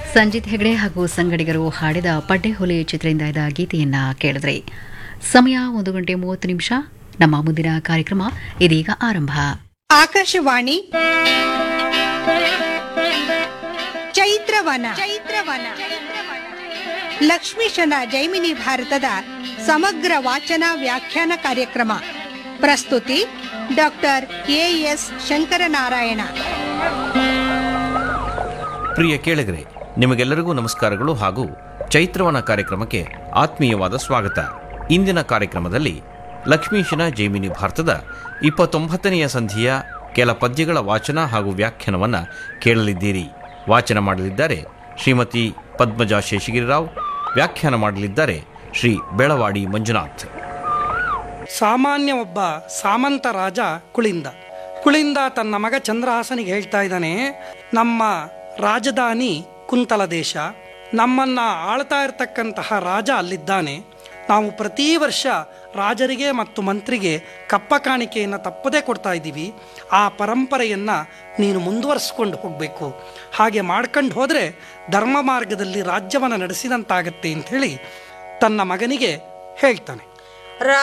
ಸಂಜಿತ್ ಹೆಗಡೆ ಹಾಗೂ ಸಂಗಡಿಗರು ಹಾಡಿದ ಪಡ್ಡೆಹುಲಿ ಚಿತ್ರದಿಂದ ಇದ್ದ ಗೀತೆಯನ್ನ ಕೇಳಿದ್ರಿ ಸಮಯ ಒಂದು ಗಂಟೆ ಮೂವತ್ತು ನಿಮಿಷ ನಮ್ಮ ಮುಂದಿನ ಕಾರ್ಯಕ್ರಮ ಇದೀಗ ಆರಂಭ ಆಕಾಶವಾಣಿ ಚೈತ್ರವನ ಚೈತ್ರವನ ಲಕ್ಷ್ಮೀಶನ ಜೈಮಿನಿ ಭಾರತದ ಸಮಗ್ರ ವಾಚನ ವ್ಯಾಖ್ಯಾನ ಕಾರ್ಯಕ್ರಮ ಪ್ರಸ್ತುತಿ ಡಾಕ್ಟರ್ ಎ ಎಸ್ ಶಂಕರನಾರಾಯಣ ಪ್ರಿಯ ಕೇಳಿಗರೆ ನಿಮಗೆಲ್ಲರಿಗೂ ನಮಸ್ಕಾರಗಳು ಹಾಗೂ ಚೈತ್ರವನ ಕಾರ್ಯಕ್ರಮಕ್ಕೆ ಆತ್ಮೀಯವಾದ ಸ್ವಾಗತ ಇಂದಿನ ಕಾರ್ಯಕ್ರಮದಲ್ಲಿ ಲಕ್ಷ್ಮೀಶನ ಜೈಮಿನಿ ಭಾರತದ ಇಪ್ಪತ್ತೊಂಬತ್ತನೆಯ ಸಂಧಿಯ ಕೆಲ ಪದ್ಯಗಳ ವಾಚನ ಹಾಗೂ ವ್ಯಾಖ್ಯಾನವನ್ನು ಕೇಳಲಿದ್ದೀರಿ ವಾಚನ ಮಾಡಲಿದ್ದಾರೆ ಶ್ರೀಮತಿ ಪದ್ಮಜಾ ಶೇಷಗಿರಿರಾವ್ ವ್ಯಾಖ್ಯಾನ ಮಾಡಲಿದ್ದಾರೆ ಶ್ರೀ ಬೆಳವಾಡಿ ಮಂಜುನಾಥ್ ಸಾಮಾನ್ಯ ಒಬ್ಬ ಸಾಮಂತ ರಾಜ ಕುಳಿಂದ ಕುಳಿಂದ ತನ್ನ ಮಗ ಚಂದ್ರಹಾಸನಿಗೆ ಹೇಳ್ತಾ ಇದ್ದಾನೆ ನಮ್ಮ ರಾಜಧಾನಿ ಕುಂತಲ ದೇಶ ನಮ್ಮನ್ನ ಆಳ್ತಾ ಇರತಕ್ಕಂತಹ ರಾಜ ಅಲ್ಲಿದ್ದಾನೆ ನಾವು ಪ್ರತಿ ವರ್ಷ ರಾಜರಿಗೆ ಮತ್ತು ಮಂತ್ರಿಗೆ ಕಪ್ಪ ಕಾಣಿಕೆಯನ್ನು ತಪ್ಪದೇ ಕೊಡ್ತಾ ಇದ್ದೀವಿ ಆ ಪರಂಪರೆಯನ್ನು ನೀನು ಮುಂದುವರಿಸ್ಕೊಂಡು ಹೋಗಬೇಕು ಹಾಗೆ ಮಾಡ್ಕೊಂಡು ಹೋದರೆ ಧರ್ಮ ಮಾರ್ಗದಲ್ಲಿ ರಾಜ್ಯವನ್ನು ನಡೆಸಿದಂತಾಗತ್ತೆ ಅಂಥೇಳಿ ತನ್ನ ಮಗನಿಗೆ ಹೇಳ್ತಾನೆ